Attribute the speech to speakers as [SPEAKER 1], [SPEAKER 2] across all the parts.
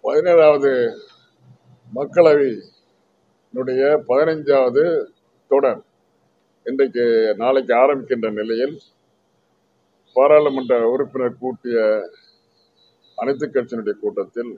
[SPEAKER 1] பதினேழாவது மக்களவையினுடைய பதினைஞ்சாவது தொடர் இன்றைக்கு நாளைக்கு ஆரம்பிக்கின்ற நிலையில் பாராளுமன்ற உறுப்பினர் கூட்டிய அனைத்து கட்சியினுடைய கூட்டத்தில்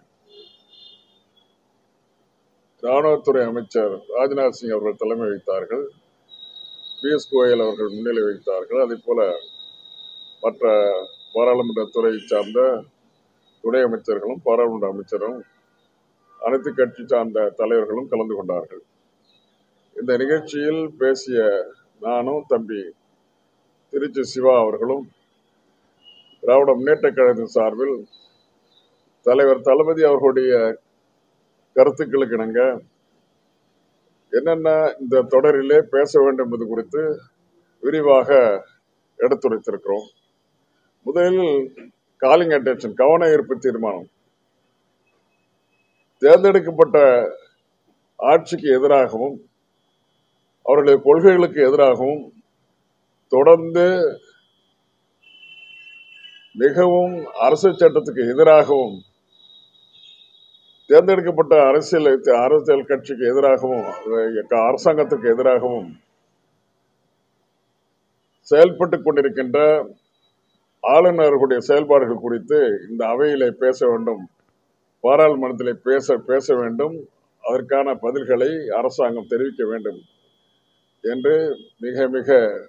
[SPEAKER 1] ராணுவத்துறை அமைச்சர் ராஜ்நாத் சிங் அவர்கள் தலைமை வைத்தார்கள் பியூஷ் கோயல் அவர்கள் முன்னிலை வைத்தார்கள் அதே போல மற்ற பாராளுமன்ற துறை சார்ந்த துணை அமைச்சர்களும் பாராளுமன்ற அமைச்சரும் அனைத்து கட்சி சார்ந்த தலைவர்களும் கலந்து கொண்டார்கள் இந்த நிகழ்ச்சியில் பேசிய நானும் தம்பி திருச்சி சிவா அவர்களும் திராவிட முன்னேற்ற கழகத்தின் சார்பில் தலைவர் தளபதி அவர்களுடைய கருத்துக்களுக்கு இணங்க என்னென்ன இந்த தொடரிலே பேச வேண்டும் என்பது குறித்து விரிவாக எடுத்துரைத்திருக்கிறோம் முதலில் காலிங் அட்டென்ஷன் கவன ஈர்ப்பு தீர்மானம் தேர்ந்தெடுக்கப்பட்ட ஆட்சிக்கு எதிராகவும் அவர்களுடைய கொள்கைகளுக்கு எதிராகவும் தொடர்ந்து மிகவும் அரசு சட்டத்துக்கு எதிராகவும் தேர்ந்தெடுக்கப்பட்ட அரசியல் அரசியல் கட்சிக்கு எதிராகவும் அஹ், அரசாங்கத்திற்கு எதிராகவும் செயல்பட்டுக் கொண்டிருக்கின்ற ஆளுநர்களுடைய செயல்பாடுகள் குறித்து இந்த அவையிலே பேச வேண்டும் பாராளுமன்றத்திலே பேச பேச வேண்டும் அதற்கான பதில்களை அரசாங்கம் தெரிவிக்க வேண்டும் என்று மிக மிக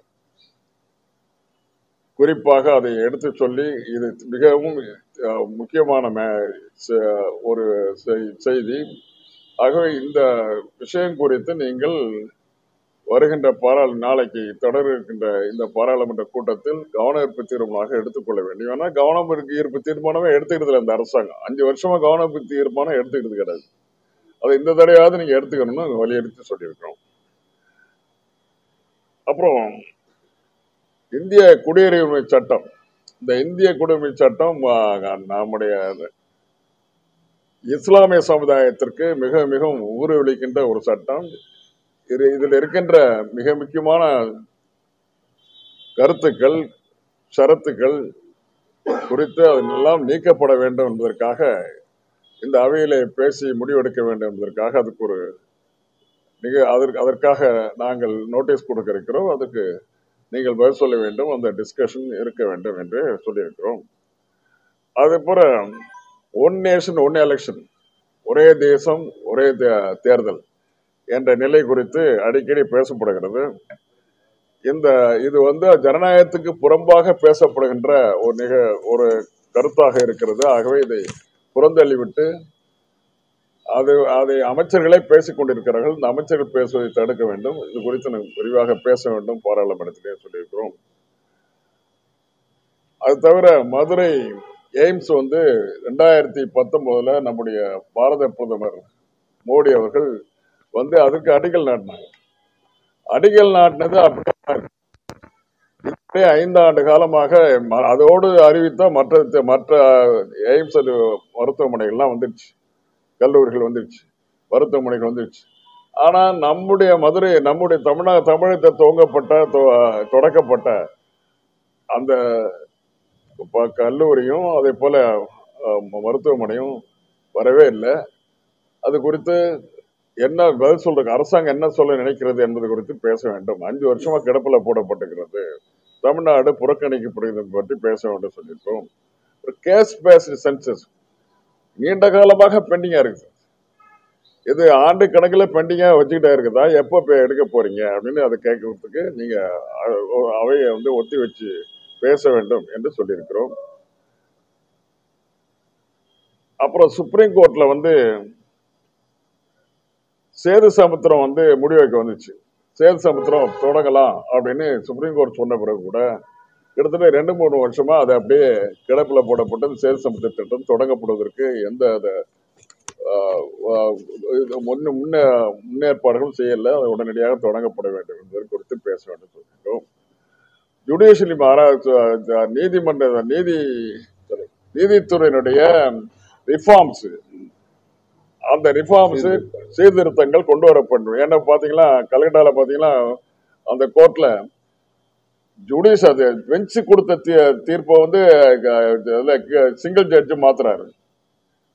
[SPEAKER 1] குறிப்பாக அதை எடுத்து சொல்லி இது மிகவும் அஹ், முக்கியமான மே- செ- ஒரு செய்- செய்தி ஆகவே இந்த விஷயம் குறித்து நீங்கள் வருகின்ற பாராள் நாளைக்கு தொடர் இருக்கின்ற இந்த பாராளுமன்ற கூட்டத்தில் கவன ஈர்ப்பு தீர்மானமாக எடுத்துக்கொள்ள வேண்டும் ஏன்னா கவனம் ஈர்ப்பு- ஈர்ப்பு தீர்மானமே எடுத்துக்கிறது இல்லை இந்த அரசாங்கம் அஞ்சு வருஷமா கவன ஈர்ப்பு தீர்மானம் எடுத்துக்கிறது கிடையாது அதை இந்த தடவையாவது நீங்க எடுத்துக்கணும்னு வலியுறுத்தி சொல்லியிருக்கிறோம் அப்புறம் இந்திய குடியுரிமை சட்டம் இந்த இந்திய குடியுரிமை சட்டம் ஆ, நம்முடைய இஸ்லாமிய சமுதாயத்திற்கு மிக மிகவும் ஊறுவிளிக்கின்ற ஒரு சட்டம் இது இதில் இருக்கின்ற மிக முக்கியமான கருத்துக்கள் ஷரத்துக்கள் குறித்து அதெல்லாம் நீக்கப்பட வேண்டும் என்பதற்காக இந்த அவையிலே பேசி முடிவெடுக்க வேண்டும் என்பதற்காக அதுக்கு ஒரு மிக அதற்கு அதற்காக நாங்கள் நோட்டீஸ் கொடுக்க இருக்கிறோம் அதுக்கு நீங்கள் பதில் சொல்ல வேண்டும் அந்த டிஸ்கஷன் இருக்க வேண்டும் என்று சொல்லியிருக்கிறோம் அதே போல ஒன் நேஷன் ஒன் எலெக்ஷன் ஒரே தேசம் ஒரே தே- தேர்தல் என்ற நிலை குறித்து அடிக்கடி பேசப்படுகிறது இந்த இது வந்து ஜனநாயகத்துக்கு புறம்பாக பேசப்படுகின்ற ஒரு நிக ஒரு கருத்தாக இருக்கிறது ஆகவே இதை புறந்தள்ளிவிட்டு அது அதை அமைச்சர்களே பேசிக் கொண்டிருக்கிறார்கள் இந்த அமைச்சர்கள் பேசுவதை தடுக்க வேண்டும் இது குறித்து நாம் விரிவாக பேச வேண்டும் பாராளுமன்றத்திலே சொல்லியிருக்கிறோம் அது தவிர மதுரை எய்ம்ஸ் வந்து ரெண்டாயிரத்தி பத்தொன்பதுல நம்முடைய பாரத பிரதமர் மோடி அவர்கள் வந்து அதுக்கு அடிக்கல் நாட்டினாங்க அடிக்கல் நாட்டினது அப்படியே இருக்கு. இப்படியே ஐந்து ஆண்டு காலமாக ம- அதோடு அறிவித்த மற்ற மற்ற எய்ம்ஸ் மருத்துவமனைகள்லாம் வந்துடுச்சு கல்லூரிகள் வந்துடுச்சு மருத்துவமனைகள் வந்துடுச்சு ஆனா நம்முடைய மதுரை நம்முடைய தமிழக தமிழகத்தை துவங்கப்பட்ட தொ- தொடக்கப்பட்ட அந்த ப- கல்லூரியும் அதே போல அஹ், ம- மருத்துவமனையும் வரவே இல்லை அது குறித்து என்ன பதில் சொல்றது அரசாங்கம் என்ன சொல்ல நினைக்கிறது என்பது குறித்து பேச வேண்டும் அஞ்சு வருஷமா கிடப்பில் போடப்பட்டிருக்கிறது தமிழ்நாடு புறக்கணிக்கப்படுகிறது பற்றி பேச வேண்டும் சொல்லியிருக்கோம் ஒரு கேஸ் பேஸ்டு சென்சஸ் நீண்ட காலமாக பெண்டிங்கா இருக்கு இது ஆண்டு கணக்கில் பெண்டிங்கா வச்சுக்கிட்டே இருக்குதா எப்போ பே- எடுக்க போறீங்க அப்படின்னு அதை கேட்கறதுக்கு நீங்க அ- ஒ- அவையை வந்து ஒத்தி வச்சு பேச வேண்டும் என்று சொல்லியிருக்கிறோம் அப்புறம் சுப்ரீம் கோர்ட்ல வந்து சேது சமுத்திரம் வந்து முடிவைக்க வந்துச்சு சேது சமுத்திரம் தொடங்கலாம் அப்படின்னு சுப்ரீம் கோர்ட் சொன்ன பிறகு கூட கிட்டத்தட்ட ரெண்டு மூணு வருஷமா அது அப்படியே கிடப்புல போடப்பட்டது சேது சமுத்திர திட்டம் தொடங்கப்படுவதற்கு எந்த அது, ஆஹ், ஆஹ், இது முன்ன முன்ன முன்னேற்பாடுகளும் செய்யல அது உடனடியாக தொடங்கப்பட வேண்டும் என்பது குறித்து பேச வேண்டும் சொல்கிறோம் ஜுடிஷியலி ஆராய்ச்சி நீதிமன்ற நீதி sorry, நீதித்துறையினுடைய ரிஃபார்ம்ஸ் அந்த ரிஃபார்ம்ஸ் சீர்திருத்தங்கள் கொண்டு வரப்படும் ஏன்னா பாத்தீங்களா கல்கட்டால பாத்தீங்கன்னா அந்த கோர்ட்ல ஜுடிஸ் அது பெஞ்ச் கொடுத்த தீ- தீர்ப்பை வந்து சிங்கிள் ஜட்ஜ் மாத்துறாரு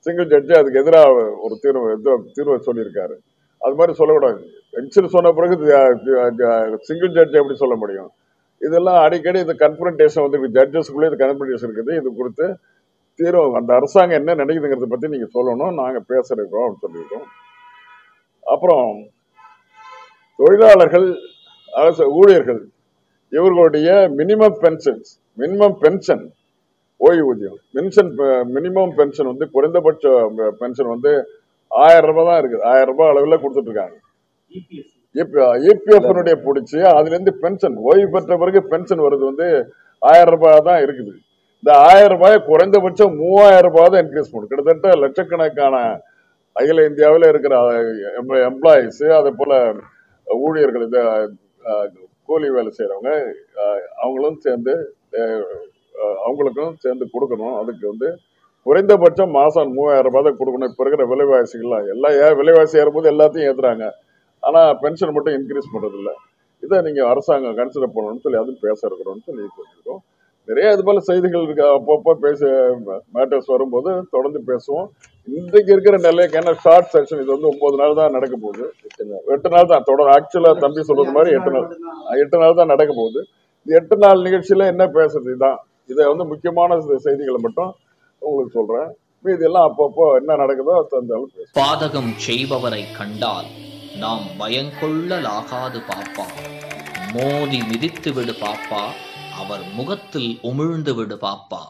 [SPEAKER 1] சிங்கிள் ஜட்ஜி அதுக்கு எதிராக ஒரு தீர்வு எதிரா- தீர்வை சொல்லியிருக்காரு அது மாதிரி சொல்லக்கூடாது பென்ஷன் சொன்ன பிறகு சிங்கிள் ஜட்ஜ் எப்படி சொல்ல முடியும் இதெல்லாம் அடிக்கடி இந்த கன்ஃபரன்டேஷன் வந்து ஜட்ஜஸ்க்குள்ளே இது கன்ஃபரன்டேஷன் இருக்குது இது குறித்து தீர்வு அந்த அரசாங்கம் என்ன நினைக்குதுங்கிறத பத்தி நீங்க சொல்லணும் நாங்க பேசுறோம் அப்படின்னு சொல்லியிருக்கோம் அப்புறம் தொழிலாளர்கள் அரசு ஊழியர்கள் இவர்களுடைய மினிமம் பென்ஷன்ஸ் மினிமம் பென்ஷன் ஓய்வூதியம் பென்ஷன் மினிமம் பென்ஷன் வந்து குறைந்தபட்ச பென்ஷன் வந்து ஆயிரம் ரூபாய் தான் இருக்குது ஆயிரம் ரூபாய் அளவில் கொடுத்துட்டு இருக்காங்க இபிஎஃப் பிடிச்சி அதுல இருந்து பென்ஷன் ஓய்வு பெற்ற பிறகு பென்ஷன் வருது வந்து ஆயிரம் ரூபாய் தான் இருக்குது இந்த ஆயிரம் ரூபாய் குறைந்தபட்சம் மூவாயிரம் ரூபாய் தான் இன்க்ரீஸ் பண்ணும் கிட்டத்தட்ட லட்சக்கணக்கான அகில இந்தியாவில் இருக்கிற எம்ப்ளாயிஸ் அதே போல ஊழியர்கள் இந்த அஹ், கூலி வேலை செய்யறவங்க அஹ், அவங்களும் சேர்ந்து அஹ், அஹ், அவங்களுக்கும் சேர்ந்து கொடுக்கணும் அதுக்கு வந்து குறைந்தபட்சம் மாசம் மூவாயிரம் ரூபாய் தான் கொடுக்கணும் இப்ப இருக்கிற விலைவாசிகள்லாம் எல்லாம் ஏன் விலைவாசி ஏறும்போது எல்லாத்தையும் ஏத்துறாங்க ஆனா பென்ஷன் மட்டும் இன்க்ரீஸ் பண்றது இல்ல இதை நீங்க அரசாங்கம் கன்சிடர் பண்ணணும்னு சொல்லி அதுவும் பேச இருக்கிறோம்னு சொல்லி சொல்லியிருக்கோம் நிறைய இது போல செய்திகள் இருக்கு அப்பப்போ பேச மேட்டர்ஸ் வரும்போது தொடர்ந்து பேசுவோம் இன்றைக்கு இருக்கிற நிலைக்கு என்ன ஷார்ட் செஷன் இது வந்து ஒன்பது நாள் தான் நடக்க போகுது எட்டு நாள் தான் தொடர் ஆக்சுவலா தம்பி சொல்றது மாதிரி எட்டு நாள் எட்டு நாள் தான் நடக்க போகுது இந்த எட்டு நாள் நிகழ்ச்சியில என்ன பேசுறது இதான் இதை வந்து முக்கியமான செ- செய்திகளை மட்டும் உங்களுக்கு சொல்றேன் மீதி எல்லாம் அப்பப்போ என்ன நடக்குதோ தந்தாலும் பேசுவோம்
[SPEAKER 2] பாதகம் செய்பவரை கண்டால் நாம் பயங்கொள்ளலாகாது பாப்பா மோதி மிதித்து விடு பாப்பா அவர் முகத்தில் உமிழ்ந்து விடு பாப்பா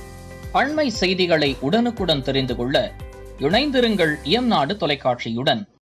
[SPEAKER 2] அண்மை செய்திகளை உடனுக்குடன் தெரிந்து கொள்ள இணைந்திருங்கள் இயம்நாடு தொலைக்காட்சியுடன்